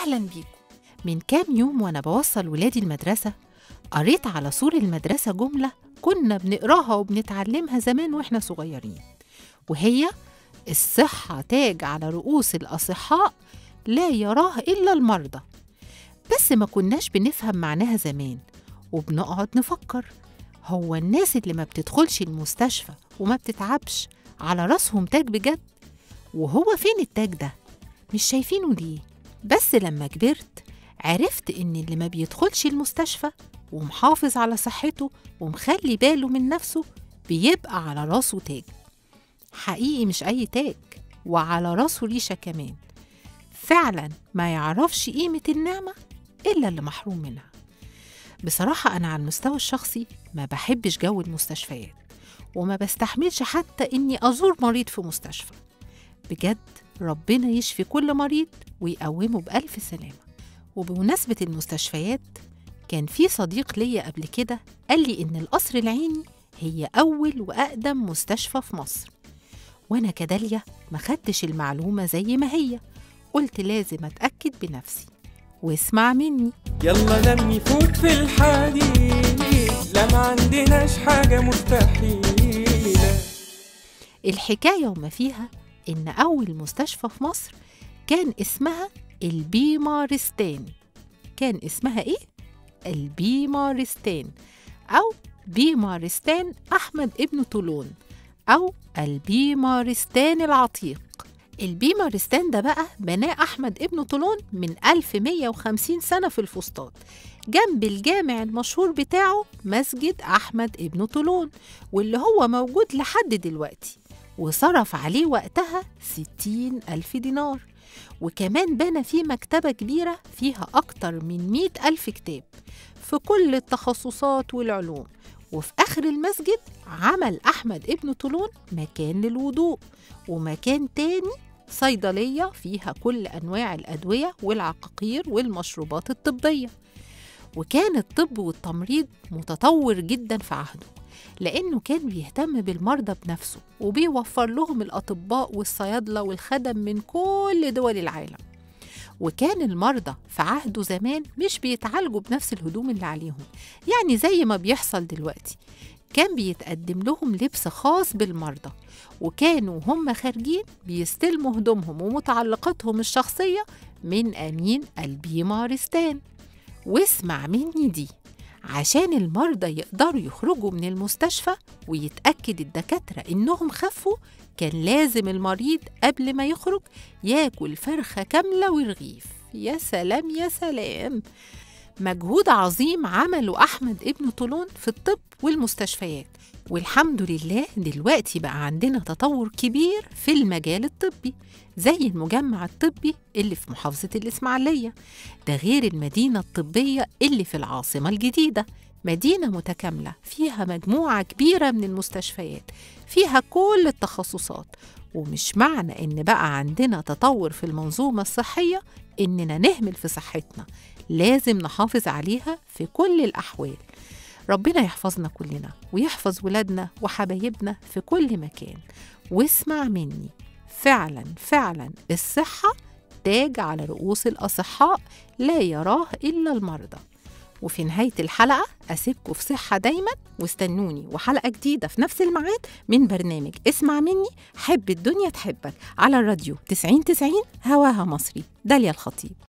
أهلا بيكم من كام يوم وأنا بوصل ولادي المدرسة قريت على سور المدرسة جملة كنا بنقراها وبنتعلمها زمان وإحنا صغيرين وهي الصحة تاج على رؤوس الأصحاء لا يراه إلا المرضى بس ما كناش بنفهم معناها زمان وبنقعد نفكر هو الناس اللي ما بتدخلش المستشفى وما بتتعبش على راسهم تاج بجد وهو فين التاج ده مش شايفينه ليه بس لما كبرت عرفت إن اللي ما بيدخلش المستشفى ومحافظ على صحته ومخلي باله من نفسه بيبقى على راسه تاج حقيقي مش أي تاج وعلى راسه ريشة كمان فعلا ما يعرفش قيمة النعمة إلا اللي محروم منها بصراحة أنا على المستوى الشخصي ما بحبش جو المستشفيات وما بستحملش حتى إني أزور مريض في مستشفى بجد ربنا يشفي كل مريض ويقومه بألف سلامة وبمناسبة المستشفيات كان في صديق ليا قبل كده قال لي إن القصر العيني هي أول وأقدم مستشفى في مصر وأنا كداليا ما خدتش المعلومة زي ما هي قلت لازم أتأكد بنفسي واسمع مني يلا لمي فوت في الحديد لا ما عندناش حاجة مستحيلة الحكاية وما فيها إن أول مستشفى في مصر كان اسمها البيمارستان كان اسمها إيه؟ البيمارستان أو بيمارستان أحمد ابن طولون أو البيمارستان العتيق البيمارستان ده بقى بناه أحمد ابن طولون من 1150 سنة في الفسطاط جنب الجامع المشهور بتاعه مسجد أحمد ابن طولون واللي هو موجود لحد دلوقتي وصرف عليه وقتها 60 ألف دينار وكمان بنى فيه مكتبة كبيرة فيها أكتر من 100 ألف كتاب في كل التخصصات والعلوم وفي آخر المسجد عمل أحمد ابن طولون مكان للوضوء ومكان تاني صيدلية فيها كل أنواع الأدوية والعقاقير والمشروبات الطبية وكان الطب والتمريض متطور جدا في عهده لأنه كان بيهتم بالمرضى بنفسه وبيوفر لهم الأطباء والصيادلة والخدم من كل دول العالم وكان المرضى في عهده زمان مش بيتعالجوا بنفس الهدوم اللي عليهم يعني زي ما بيحصل دلوقتي كان بيتقدم لهم لبس خاص بالمرضى وكانوا هم خارجين بيستلموا هدومهم ومتعلقاتهم الشخصية من أمين البيمارستان واسمع مني دي عشان المرضى يقدروا يخرجوا من المستشفى ويتأكد الدكاترة إنهم خفوا كان لازم المريض قبل ما يخرج ياكل فرخة كاملة ورغيف يا سلام يا سلام مجهود عظيم عمله أحمد ابن طولون في الطب والمستشفيات والحمد لله دلوقتي بقى عندنا تطور كبير في المجال الطبي زي المجمع الطبي اللي في محافظة الإسماعيلية ده غير المدينة الطبية اللي في العاصمة الجديدة مدينة متكاملة فيها مجموعة كبيرة من المستشفيات فيها كل التخصصات ومش معنى إن بقى عندنا تطور في المنظومة الصحية إننا نهمل في صحتنا لازم نحافظ عليها في كل الأحوال ربنا يحفظنا كلنا ويحفظ ولادنا وحبايبنا في كل مكان واسمع مني فعلا فعلا الصحة تاج على رؤوس الأصحاء لا يراه إلا المرضى وفي نهاية الحلقة أسيبكم في صحة دايما واستنوني وحلقة جديدة في نفس الميعاد من برنامج اسمع مني حب الدنيا تحبك على الراديو 90 90 هواها مصري داليا الخطيب